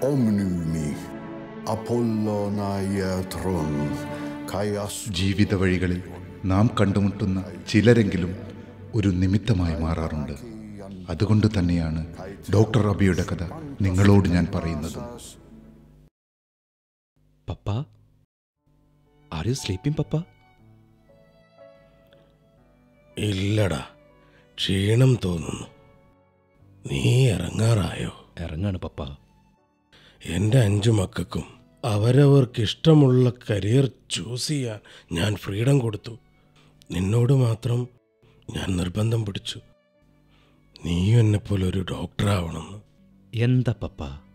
omnymi, Apollona iatron, Kaias ജീവിത വഴികളിൽ നാം കണ്ടുമുട്ടുന്ന ചിലരെങ്കിലും ഒരു നിമിത്തമായി മാറാറുണ്ട് അതുകൊണ്ട് തന്നെയാണ് ഡോക്ടർ അബിയുടെ കഥ നിങ്ങളോട് ഞാൻ പറയുന്നതും papa are you sleeping papa ഇല്ലടാ ക്ഷീണം തോന്നുന്നു നീ ഇറങ്ങാറായോ ഇറങ്ങാണ് പപ്പ എൻ്റെ അഞ്ചു മക്കൾക്കും അവരവർക്ക് ഇഷ്ടമുള്ള കരിയർ ചൂസ് ചെയ്യാൻ ഞാൻ ഫ്രീഡം കൊടുത്തു നിന്നോട് മാത്രം ഞാൻ നിർബന്ധം പിടിച്ചു നീയും എന്നെപ്പോലെ ഒരു ഡോക്ടറാവണമെന്ന് എന്താ papa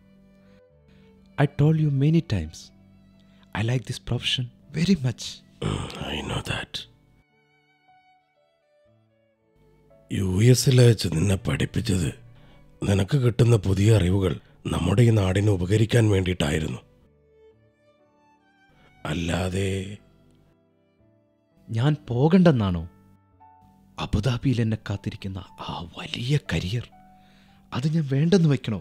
I told you many times I like this profession very much I know that യു എസിൽ വെച്ച് നിന്നെ പഠിപ്പിച്ചത് നിനക്ക് കിട്ടുന്ന പുതിയ അറിവുകൾ നമ്മുടെ ഈ നാടിന് ഉപകരിക്കാൻ വേണ്ടിയിട്ടായിരുന്നു അല്ലാതെ ഞാൻ പോകണ്ടെന്നാണോ അബുദാബിയിൽ എന്നെ കാത്തിരിക്കുന്ന ആ വലിയ കരിയർ അത് ഞാൻ വേണ്ടെന്ന് വെക്കണോ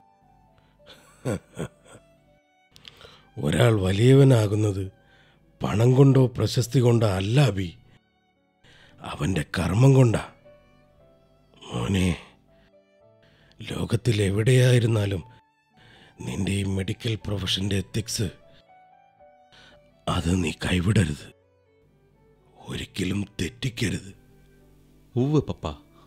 ഒരാൾ വലിയവനാകുന്നത് പണം കൊണ്ടോ പ്രശസ്തി കൊണ്ടോ അല്ല അബി അവൻ്റെ കർമ്മം കൊണ്ടാ മോനെ ലോകത്തിൽ എവിടെയായിരുന്നാലും നിന്റെ ഈ മെഡിക്കൽ പ്രൊഫഷൻ്റെ എത്തിക്സ് അത് നീ കൈവിടരുത് ഒരിക്കലും തെറ്റിക്കരുത് ഉവ് പപ്പ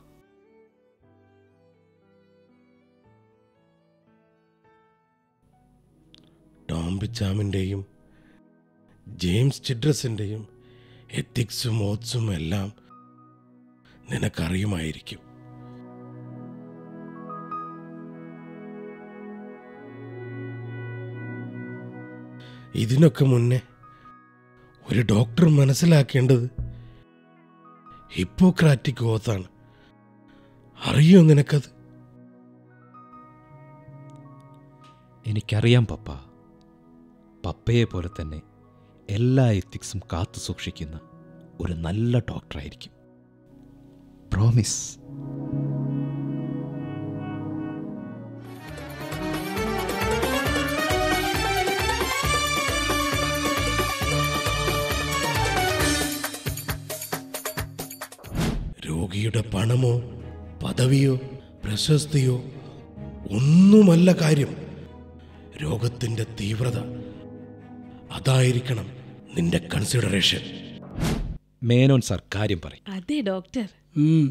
ടോം പിച്ചാമിൻ്റെയും ജെയിംസ് ചിഡ്രസിൻ്റെയും എത്തിക്സും ഓത്സും എല്ലാം നിനക്കറിയുമായിരിക്കും ഇതിനൊക്കെ മുന്നേ ഒരു ഡോക്ടർ മനസ്സിലാക്കേണ്ടത് ഹിപ്പോക്രാറ്റിക് ഓത്താണ് അറിയോ നിനക്കത് എനിക്കറിയാം പപ്പ പപ്പയെ പോലെ തന്നെ എല്ലാ എത്തിക്സും കാത്തു സൂക്ഷിക്കുന്ന ഒരു നല്ല ഡോക്ടറായിരിക്കും പ്രോമിസ് രോഗിയുടെ പണമോ പദവിയോ പ്രശസ്തിയോ ഒന്നുമല്ല കാര്യം രോഗത്തിന്റെ തീവ്രത അതായിരിക്കണം നിന്റെ കൺസിഡറേഷൻ മേനോൻ സാർ കാര്യം പറയും അതെ ഡോക്ടർ ഉം.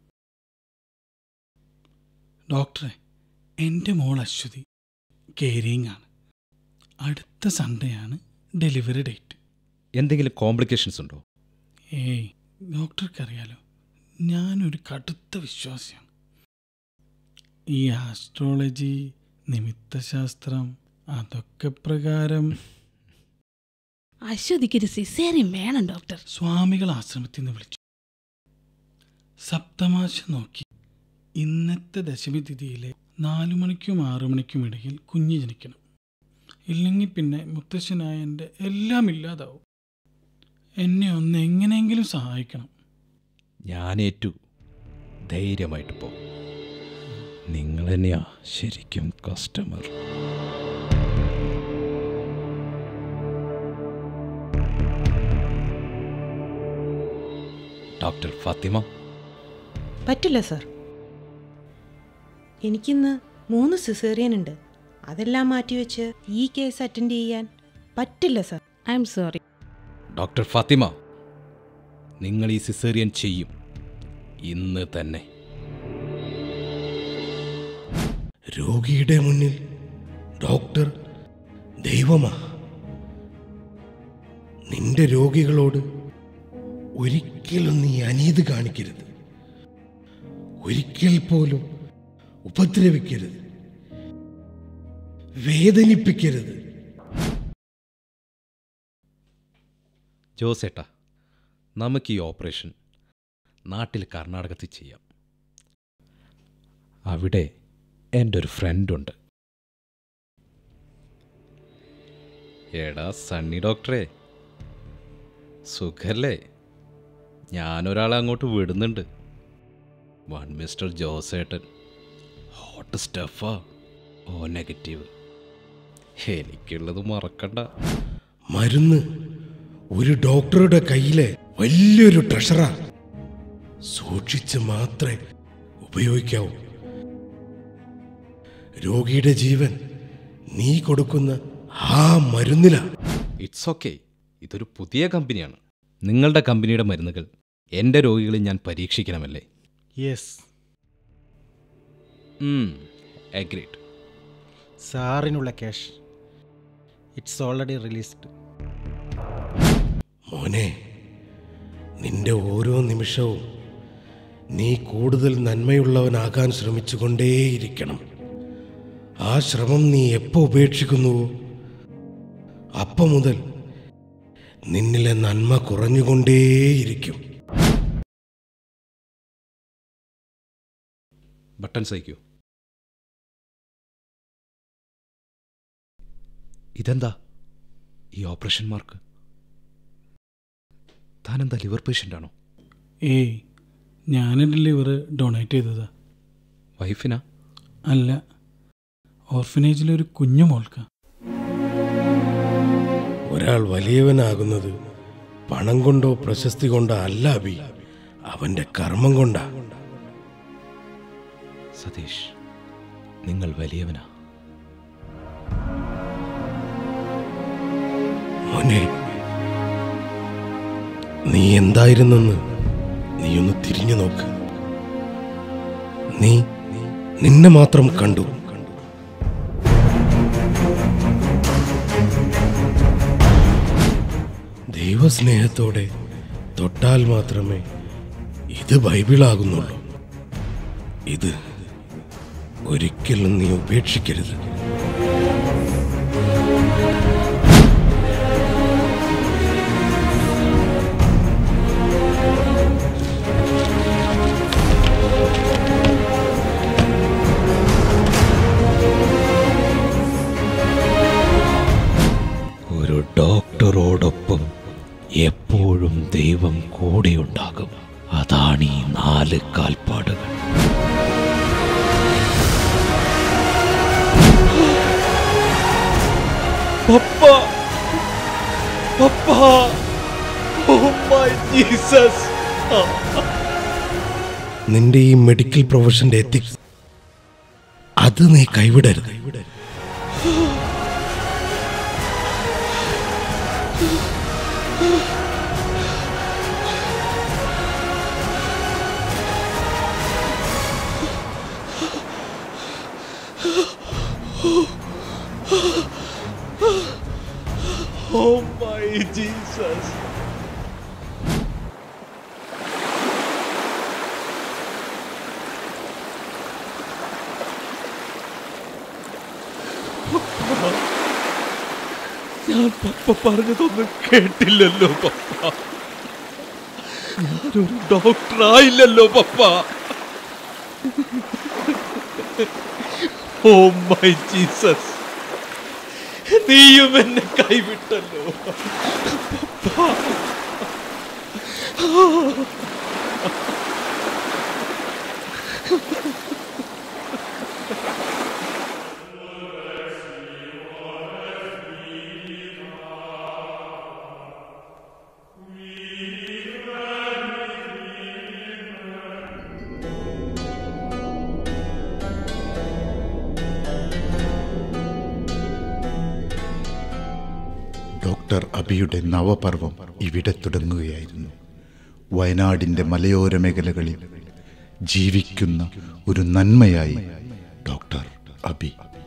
ഡോക്ടറെ എൻ്റെ മോൾ അശ്വതി കെയറിങ് ആണ് അടുത്ത സൺഡേ ആണ് ഡെലിവറി ഡേറ്റ് എന്തെങ്കിലും കോംപ്ലിക്കേഷൻസ് ഉണ്ടോ ഏയ് ഡോക്ടർക്കറിയാലോ ഞാനൊരു കടുത്ത വിശ്വാസിയാണ് ഈ ആസ്ട്രോളജി നിമിത്തശാസ്ത്രം അതൊക്കെ പ്രകാരം അശ്വതിക്കൊരു സിസേറിയൻ വേണം ഡോക്ടർ സ്വാമികൾ ആശ്രമത്തിൽ നിന്ന് വിളിച്ചു സപ്തമാശ നോക്കി ഇന്നത്തെ ദശമി തിഥിയിലെ നാലു മണിക്കും ആറു മണിക്കും ഇടയിൽ കുഞ്ഞ് ജനിക്കണം ഇല്ലെങ്കിൽ പിന്നെ മുത്തശ്ശനായ എൻ്റെ എല്ലാം ഇല്ലാതാവും എന്നെ ഒന്ന് എങ്ങനെയെങ്കിലും സഹായിക്കണം ഞാനേറ്റു ധൈര്യമായിട്ട് പോകും നിങ്ങൾ തന്നെയാ ശരിക്കും കസ്റ്റമർ ഡോക്ടർ ഫാത്തിമ പറ്റില്ല സർ എനിക്കിന്ന് മൂന്ന് സിസേറിയൻ ഉണ്ട് അതെല്ലാം മാറ്റിവെച്ച് ഈ കേസ് അറ്റൻഡ് ചെയ്യാൻ പറ്റില്ല sir I am sorry doctor Fathima നിങ്ങൾ ഈ സിസേറിയൻ ചെയ്യും ഇന്ന് തന്നെ രോഗിയുടെ മുന്നിൽ ഡോക്ടർ ദൈവമാ നിന്റെ രോഗികളോട് ഒരിക്കലും നീ അനീതി കാണിക്കരുത് ഒരിക്കൽ പോലും ഉപദ്രവിക്കരുത് വേദനിപ്പിക്കരുത് ജോസേട്ടാ നമുക്ക് ഈ ഓപ്പറേഷൻ നാട്ടിൽ കർണാടകത്തിൽ ചെയ്യാം അവിടെ എൻ്റെ ഒരു ഫ്രണ്ടുണ്ട് എടാ സണ്ണി ഡോക്ടറെ സുഖല്ലേ ഞാനൊരാളെ അങ്ങോട്ട് വിടുന്നുണ്ട് വൺ മിസ്റ്റർ ജോസേട്ടൻ ഹോട്ട് സ്റ്റഫാ ഓ നെഗറ്റീവ് എനിക്കുള്ളത് മറക്കണ്ട മരുന്ന് ഒരു ഡോക്ടറുടെ കയ്യിലെ വലിയൊരു ട്രഷറാ സൂക്ഷിച്ച് മാത്രമേ ഉപയോഗിക്കാവൂ രോഗിയുടെ ജീവൻ നീ കൊടുക്കുന്ന ആ മരുന്നിലാ ഇറ്റ്സ് ഓക്കെ ഇതൊരു പുതിയ കമ്പനിയാണ് നിങ്ങളുടെ കമ്പനിയുടെ മരുന്നുകൾ എൻ്റെ രോഗികളിൽ ഞാൻ പരീക്ഷിക്കണമല്ലേ യെസ് അഗ്രീഡ് സാറിനുള്ള ക്യാഷ് ഇറ്റ്സ് ഓൾറെഡി റിലീസ്ഡ് മോനെ നിന്റെ ഓരോ നിമിഷവും നീ കൂടുതൽ നന്മയുള്ളവനാകാൻ ശ്രമിച്ചുകൊണ്ടേയിരിക്കണം ആ ശ്രമം നീ എപ്പോൾ ഉപേക്ഷിക്കുന്നുവോ അപ്പം മുതൽ നിന്നിലെ നന്മ കുറഞ്ഞുകൊണ്ടേയിരിക്കും ബട്ടൺ സഹിക്കൂ ഇതെന്താ ഈ ഓപ്പറേഷൻ മാർക്ക് താനെന്താ ലിവർ പേഷ്യൻ്റ് ആണോ ഏയ് ഞാനെൻ്റെ ലിവർ ഡൊണേറ്റ് ചെയ്തതാ വൈഫിനാ അല്ല ഓർഫനേജിലെ ഒരു കുഞ്ഞു മോൾക്ക ഒരാൾ വലിയവനാകുന്നത് പണം കൊണ്ടോ പ്രശസ്തി കൊണ്ടോ അല്ല അബി അവന്റെ കർമ്മം കൊണ്ടാ സതീഷ് നിങ്ങൾ വലിയവനാ മോനെ നീ എന്തായിരുന്നെന്ന് നീ ഒന്ന് തിരിഞ്ഞു നോക്ക് നീ നിന്നെ മാത്രം കണ്ടു ദൈവസ്നേഹത്തോടെ തൊട്ടാൽ മാത്രമേ ഇത് ബൈബിളാകുന്നുള്ളൂ ഇത് ഒരിക്കലും നീ ഉപേക്ഷിക്കരുത് ഒരു ഡോക്ടറോടൊപ്പം എപ്പോഴും ദൈവം കൂടെയുണ്ടാകും അതാണ് ഈ നാല് കാൽപ്പാടുകൾ നിന്റെ ഈ മെഡിക്കൽ പ്രൊഫഷന്റെ എത്തിക്സ് അത് നീ കൈവിടരുത് ഞാൻ പപ്പ പറഞ്ഞതൊന്നും കേട്ടില്ലല്ലോ പപ്പ ഞാനൊരു ഡോക്ടറായില്ലല്ലോ പപ്പ ഓ മൈ ജീസസ് നീയും എന്നെ കൈവിട്ടല്ലോ ഡോക്ടർ അബിയുടെ നവപർവം ഇവിടെ തുടങ്ങുകയായിരുന്നു വയനാടിൻ്റെ മലയോര മേഖലകളിൽ ജീവിക്കുന്ന ഒരു നന്മയായി ഡോക്ടർ അബി